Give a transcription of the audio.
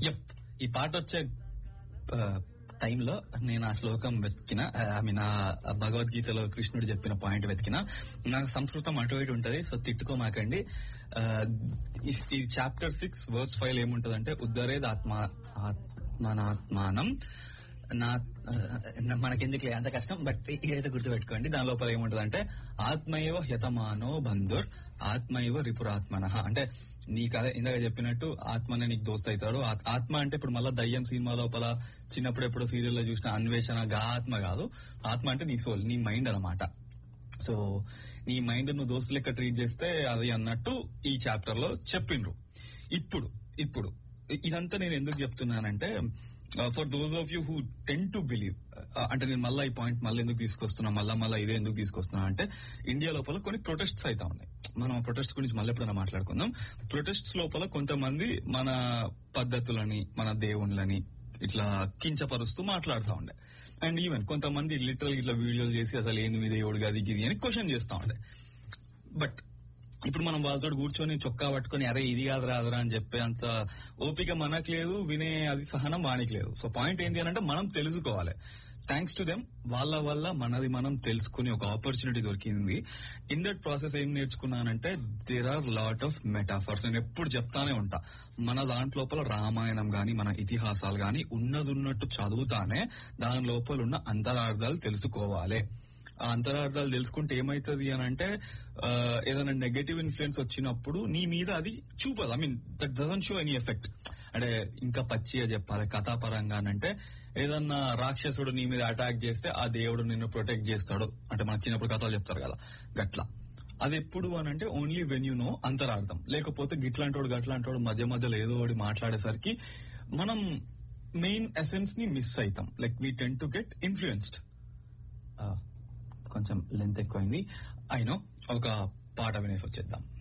yup ఈ పాట వచ్చే టైంలో నేను ఆ శ్లోకం వెతికిన ఐ మీన్ ఆ భగవద్గీతలో కృష్ణుడు చెప్పిన పాయింట్ వెతికిన నాకు సంస్కృతం అటు ఇటు ఉంటది సో తిట్టుకోమాకండి ఆ, ఈ- ఈ చాప్టర్ సిక్స్ వర్స్ ఫైవ్ ఏముంటదంటే ఉద్ధరేద్ ఆత్మ ఆత్మానాత్మానం నా ఆ, మనకెందుకు అంత కష్టం బట్ ఇదైతే గుర్తుపెట్టుకోండి దాని లోపల ఏముంటదంటే ఆత్మైవ హ్యతమానో బంధుర్ ఆత్మైవ రిపురాత్మన అంటే నీకు అదే ఇందాక చెప్పినట్టు ఆత్మనే నీకు దోస్త్ అవుతాడు ఆత్- ఆత్మ అంటే ఇప్పుడు మళ్ళీ దయ్యం సినిమా లోపల చిన్నప్పుడు ఎప్పుడు సీరియల్లో చూసిన అన్వేషణ గా ఆత్మ కాదు ఆత్మ అంటే నీ సోల్ నీ మైండ్ అన్నమాట సో నీ మైండ్ నువ్వు దోస్తు లెక్క ట్రీట్ చేస్తే అది అన్నట్టు ఈ చాప్టర్ లో చెప్పిండ్రు ఇప్పుడు ఇప్పుడు ఇ- ఇదంతా నేను ఎందుకు చెప్తున్నానంటే for those of you who tend to believe అంటే నేను మళ్ళీ ఈ పాయింట్ మళ్ళీ ఎందుకు తీసుకొస్తున్నా మళ్ళా మళ్ళీ ఇదే ఎందుకు తీసుకొస్తున్నా అంటే ఇండియా లోపల కొన్ని ప్రొటెస్ట్స్ అయితే ఉన్నాయి మనం ప్రొటెస్ట్ గురించి మళ్ళీ ఎప్పుడైనా మాట్లాడుకుందాం ప్రొటెస్ట్స్ లోపల కొంతమంది మన పద్ధతులని మన దేవుళ్ళని ఇట్లా కించపరుస్తూ మాట్లాడుతూ ఉండే అండ్ ఈవెన్ కొంతమంది లిటరల్ ఇట్లా వీడియోలు చేసి అసలు ఏంది మీ దేవుడు గది గిది అని క్వశ్చన్ చేస్తా ఉండే బట్ ఇప్పుడు మనం వాళ్ళతో కూర్చొని చొక్కా పట్టుకొని అరే ఇది కాదు రాదురా అని చెప్పే అంత ఓపిక మనకు లేదు వినే అది సహనం వానికి లేదు సో పాయింట్ ఏంటి అని అంటే మనం తెలుసుకోవాలి థ్యాంక్స్ టు దెమ్ వాళ్ళ వల్ల మనది మనం తెలుసుకుని ఒక ఆపర్చునిటీ దొరికింది ఇన్ దట్ ప్రాసెస్ ఏం నేర్చుకున్నానంటే there are lot of metaphors నేను ఎప్పుడు చెప్తానే ఉంటా మన దాంట్లోపల రామాయణం గాని మన ఇతిహాసాలు గాని ఉన్నది ఉన్నట్టు చదువుతానే దాని లోపల ఉన్న అంతరార్థాలు తెలుసుకోవాలి ఆ అంతరార్థాలు తెలుసుకుంటే ఏమైతుంది అని అంటే ఆ, ఏదైనా నెగటివ్ ఇన్ఫ్లుయెన్స్ వచ్చినప్పుడు నీ మీద అది చూపదు I mean that doesn't show any effect అంటే ఇంకా పచ్చిగా చెప్పాలి కథాపరంగా అంటే ఏదన్నా రాక్షసుడు నీ మీద అటాక్ చేస్తే ఆ దేవుడు నిన్ను ప్రొటెక్ట్ చేస్తాడు అంటే మన చిన్నప్పుడు కథలు చెప్తారు కదా గట్లా అది ఎప్పుడు అని అంటే ఓన్లీ వెన్ యూ నో అంతరార్థం లేకపోతే గిట్లాంటోడు గట్లాంటోడు మధ్య మధ్యలో ఏదో ఒకటి మాట్లాడేసరికి మనం మెయిన్ ఎసెన్స్ ని మిస్ అవుతాం like we tend to get influenced కొంచెం లెంత్ ఎక్కువైంది అయినో ఒక పాట వినేసి వచ్చేద్దాం